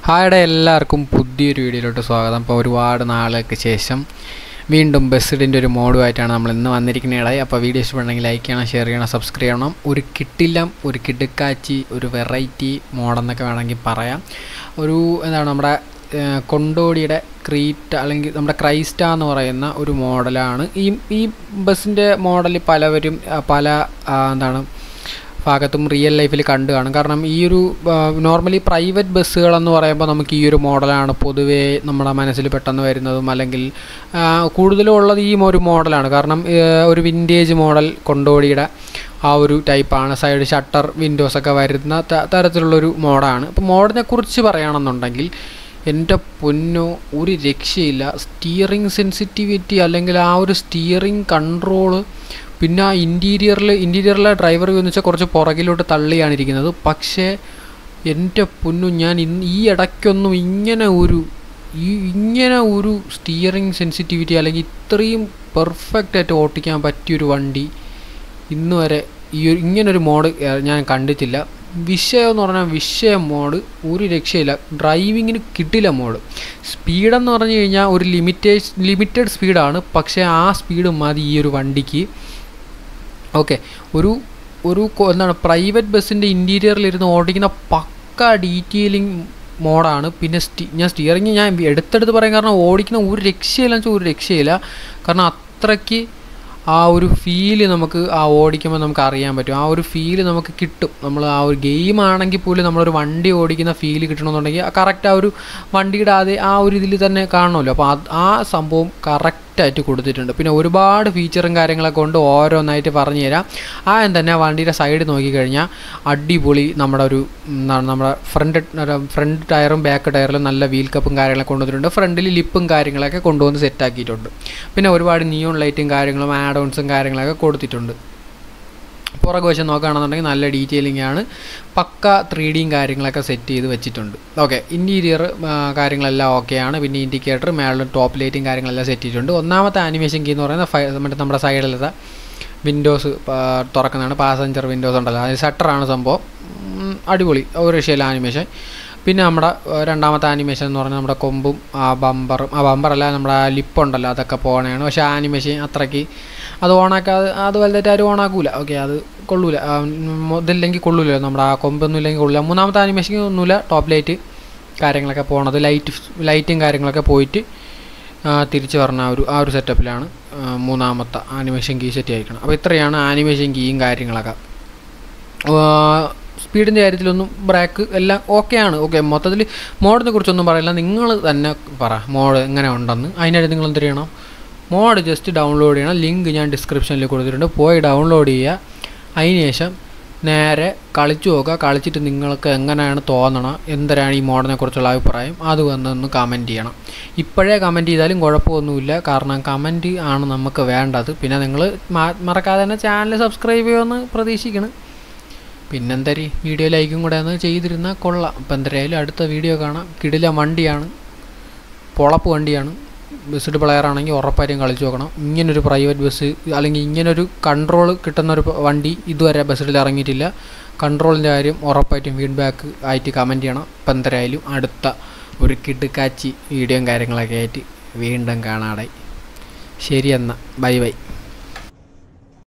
ഹായുടെ എല്ലാവർക്കും പുതിയൊരു വീഡിയോയിലോട്ട് സ്വാഗതം അപ്പോൾ ഒരുപാട് നാളുകൾക്ക് ശേഷം വീണ്ടും ബസ്സിഡിൻ്റെ ഒരു മോഡുമായിട്ടാണ് നമ്മൾ ഇന്ന് വന്നിരിക്കുന്നതായി അപ്പോൾ വീഡിയോ ഇഷ്ടപ്പെടണമെങ്കിൽ ലൈക്ക് ചെയ്യണം ഷെയർ ചെയ്യണം സബ്സ്ക്രൈബ് ചെയ്യണം ഒരു കിട്ടില്ല ഒരു കിടുക്കാച്ചി ഒരു വെറൈറ്റി മോഡെന്നൊക്കെ വേണമെങ്കിൽ പറയാം ഒരു എന്താണ് നമ്മുടെ ഏഹ്, കൊണ്ടോടിയുടെ ക്രീറ്റ അല്ലെങ്കിൽ നമ്മുടെ ക്രൈസ്റ്റ എന്ന് പറയുന്ന ഒരു മോഡലാണ് ഈ ഈ ബസ്സിൻ്റെ മോഡൽ പലവരും ആ, പല ആ, എന്താണ് ഭാഗത്തും റിയൽ ലൈഫിൽ കണ്ടു കാണും കാരണം ഈ ഒരു നോർമലി പ്രൈവറ്റ് ബസ്സുകളെന്ന് പറയുമ്പോൾ നമുക്ക് ഈ ഒരു മോഡലാണ് പൊതുവേ നമ്മുടെ മനസ്സിൽ പെട്ടെന്ന് വരുന്നതും അല്ലെങ്കിൽ ആ, കൂടുതലും ഉള്ളത് ഈ ഒരു മോഡലാണ് കാരണം ഏ, ഒരു വിൻറ്റേജ് മോഡൽ കൊണ്ടോടിയുടെ ആ ഒരു ടൈപ്പാണ് സൈഡ് ഷട്ടർ വിൻഡോസൊക്കെ വരുന്ന ത- തരത്തിലുള്ളൊരു മോഡാണ് അപ്പോൾ മോഡിനെ കുറിച്ച് പറയുകയാണെന്നുണ്ടെങ്കിൽ എൻ്റെ പൊന്നോ ഒരു രക്ഷയില്ല സ്റ്റിയറിംഗ് സെൻസിറ്റിവിറ്റി അല്ലെങ്കിൽ ആ ഒരു സ്റ്റിയറിംഗ് കൺട്രോള് പിന്നെ ആ ഇൻറ്റീരിയറിൽ ഇൻറ്റീരിയറിലെ ഡ്രൈവർ എന്ന് വെച്ചാൽ കുറച്ച് പുറകിലോട്ട് തള്ളിയാണ് ഇരിക്കുന്നത് പക്ഷേ എൻ്റെ പൊന്നു ഞാൻ ഇന്ന് ഈ ഇടയ്ക്കൊന്നും ഇങ്ങനെ ഒരു ഈ ഇങ്ങനെ ഒരു സ്റ്റിയറിംഗ് സെൻസിറ്റിവിറ്റി അല്ലെങ്കിൽ ഇത്രയും പെർഫെക്റ്റ് ആയിട്ട് ഓട്ടിക്കാൻ പറ്റിയൊരു വണ്ടി ഇന്ന് വരെ ഈ ഒരു ഇങ്ങനൊരു മോഡ് ഞാൻ കണ്ടിട്ടില്ല വിഷയം എന്ന് പറഞ്ഞാൽ വിഷയം മോഡ് ഒരു രക്ഷയില്ല ഡ്രൈവിങ്ങിന് കിട്ടില്ല മോഡ് സ്പീഡെന്ന് പറഞ്ഞു കഴിഞ്ഞാൽ ഒരു ലിമിറ്റേഷ് ലിമിറ്റഡ് സ്പീഡാണ് പക്ഷേ ആ സ്പീഡ് മതി ഈ ഒരു വണ്ടിക്ക് ഓക്കെ ഒരു ഒരു കൊ- എന്താണ് പ്രൈവറ്റ് ബസ്സിൻ്റെ ഇൻറ്റീരിയറിലിരുന്ന് ഓടിക്കുന്ന പക്ക ഡീറ്റെയിലിംഗ് മോഡാണ് പിന്നെ സ്റ്റി ഞാൻ സ്റ്റിയറിങ് ഞാൻ എടുത്തെടുത്ത് പറയാൻ കാരണം ഓടിക്കുന്ന ഒരു രക്ഷയില്ല വെച്ചാൽ ഒരു രക്ഷയില്ല കാരണം അത്രയ്ക്ക് ആ ഒരു ഫീല് നമുക്ക് ആ ഓടിക്കുമ്പോൾ നമുക്ക് അറിയാൻ പറ്റും ആ ഒരു ഫീല് നമുക്ക് കിട്ടും നമ്മൾ ആ ഒരു ഗെയിം ആണെങ്കിൽ പോലും നമ്മളൊരു വണ്ടി ഓടിക്കുന്ന ഫീല് കിട്ടണമെന്നുണ്ടെങ്കിൽ കറക്റ്റ് ആ ഒരു വണ്ടിയുടെ അതേ ആ ഒരു ഇതിൽ തന്നെ കാണണമല്ലോ അപ്പോൾ അത് ആ സംഭവം കറക്റ്റായിട്ട് കൊടുത്തിട്ടുണ്ട് പിന്നെ ഒരുപാട് ഫീച്ചറും കാര്യങ്ങളൊക്കെ കൊണ്ട് ഓരോന്നായിട്ട് പറഞ്ഞു തരാം ആ തന്നെ വണ്ടിയുടെ സൈഡ് നോക്കിക്കഴിഞ്ഞാൽ അടിപൊളി നമ്മുടെ ഒരു എന്താണ് നമ്മുടെ ഫ്രണ്ട് ഫ്രണ്ട് ടയറും ബാക്ക് ടയറിലും നല്ല വീൽ കപ്പും കാര്യങ്ങളൊക്കെ കൊണ്ടുവന്നിട്ടുണ്ട് ഫ്രണ്ടിൽ ലിപ്പും കാര്യങ്ങളൊക്കെ കൊണ്ടുവന്ന് സെറ്റാക്കിയിട്ടുണ്ട് പിന്നെ ഒരുപാട് നിയോൺ ലൈറ്റും കാര്യങ്ങളും ആഡ് ഓൺസും കാര്യങ്ങളൊക്കെ കൊടുത്തിട്ടുണ്ട് പുറകു വശം നോക്കുകയാണെന്നുണ്ടെങ്കിൽ നല്ല ഡീറ്റെയിലിംഗ് ആണ് പക്ക ത്രീ ഡിയും കാര്യങ്ങളൊക്കെ സെറ്റ് ചെയ്ത് വെച്ചിട്ടുണ്ട് ഓക്കെ ഇൻറ്റീരിയർ കാര്യങ്ങളെല്ലാം ഓക്കെയാണ് പിന്നെ ഇൻഡിക്കേറ്റർ മേളിലും ടോപ്പ് ലൈറ്റും കാര്യങ്ങളെല്ലാം സെറ്റ് ചെയ്തിട്ടുണ്ട് ഒന്നാമത്തെ ആനിമേഷൻ കീ എന്ന് പറയുന്നത് ഫൈ മറ്റേ നമ്മുടെ സൈഡിലത്തെ വിൻഡോസ് തുറക്കുന്നതാണ് പാസഞ്ചർ വിൻഡോസ് ഉണ്ടല്ലോ അത് ഷട്ടറാണ് സംഭവം ഉം, അടിപൊളി ഒരു രക്ഷയില്ല ആനിമേഷൻ പിന്നെ നമ്മുടെ ഏഹ്, രണ്ടാമത്തെ ആനിമേഷൻ എന്ന് പറഞ്ഞാൽ നമ്മുടെ കൊമ്പും ആ ബമ്പറും ആ ബമ്പറല്ല നമ്മുടെ ലിപ്പ് ഉണ്ടല്ലോ അതൊക്കെ പോകണതാണ് പക്ഷേ ആനിമേഷൻ അത്രയ്ക്ക് അത് ഓണാക്കാതെ അത് വലുതായിട്ട് ആരും ഓണാക്കൂല ഓക്കെ അത് കൊള്ളൂല ആ, ഉം, ഇതില്ലെങ്കിൽ കൊള്ളൂല നമ്മുടെ ആ കൊമ്പൊന്നും ഇല്ലെങ്കിൽ കൊള്ളില്ല മൂന്നാമത്തെ ആനിമേഷൻ ഒന്നുമില്ല ടോപ്പ് ലൈറ്റ് കാര്യങ്ങളൊക്കെ പോണത് ലൈറ്റ് ലൈറ്റും കാര്യങ്ങളൊക്കെ പോയിട്ട് ആ, തിരിച്ച് പറഞ്ഞ ആ ഒരു ആ ഒരു സെറ്റപ്പിലാണ് ആ, മൂന്നാമത്തെ ആനിമേഷൻ കീ സെറ്റ് ആയിരിക്കണം അപ്പോൾ ഇത്രയാണ് ആനിമേഷൻ കീയും കാര്യങ്ങളൊക്കെ സ്പീഡിൻ്റെ കാര്യത്തിലൊന്നും ബ്രേക്ക് എല്ലാം ഓക്കെയാണ് ഓക്കെ മൊത്തത്തിൽ മോഡിനെ കുറിച്ചൊന്നും പറയില്ല നിങ്ങൾ തന്നെ പറ മോഡ് എങ്ങനെ ഉണ്ടെന്ന് അതിനായിട്ട് നിങ്ങൾ എന്ത് ചെയ്യണം മോഡ് ജസ്റ്റ് ഡൗൺലോഡ് ചെയ്യണം ലിങ്ക് ഞാൻ ഡിസ്ക്രിപ്ഷനിൽ കൊടുത്തിട്ടുണ്ട് പോയി ഡൗൺലോഡ് ചെയ്യുക അതിന് ശേഷം നേരെ കളിച്ചു നോക്കുക കളിച്ചിട്ട് നിങ്ങൾക്ക് എങ്ങനെയാണ് തോന്നണം എന്തരാണ് ഈ മോഡിനെ കുറിച്ചുള്ള അഭിപ്രായം അത് വന്നൊന്ന് കമൻറ്റ് ചെയ്യണം ഇപ്പോഴേ കമൻറ്റ് ചെയ്താലും കുഴപ്പമൊന്നുമില്ല കാരണം കമൻറ്റ് ആണ് നമുക്ക് വേണ്ടത് പിന്നെ നിങ്ങൾ മറക്കാതെ തന്നെ ചാനൽ സബ്സ്ക്രൈബ് ചെയ്യുമെന്ന് പ്രതീക്ഷിക്കണം പിന്നെന്തരി വീഡിയോ ലൈക്കും കൂടെ ഒന്ന് ചെയ്തിരുന്നാൽ കൊള്ളാം അപ്പം എന്തായാലും അടുത്ത വീഡിയോ കാണാം കിടില വണ്ടിയാണ് പൊളപ്പ് വണ്ടിയാണ് ബസ്സിൻ്റെ പ്ലെയർ ആണെങ്കിൽ ഉറപ്പായിട്ടും കളിച്ചു നോക്കണം ഇങ്ങനൊരു പ്രൈവറ്റ് ബസ് അല്ലെങ്കിൽ ഇങ്ങനൊരു കൺട്രോൾ കിട്ടുന്ന ഒരു വണ്ടി ഇതുവരെ ബസ്സിൽ ഇറങ്ങിയിട്ടില്ല കൺട്രോളിൻ്റെ കാര്യം ഉറപ്പായിട്ടും ഫീഡ്ബാക്ക് ആയിട്ട് കമൻറ്റ് ചെയ്യണം അപ്പം എന്തായാലും അടുത്ത ഒരു കിടുക്കാച്ചി വീഡിയോയും കാര്യങ്ങളൊക്കെ ആയിട്ട് വീണ്ടും കാണാടായി ശരി എന്നാൽ ബൈ ബൈ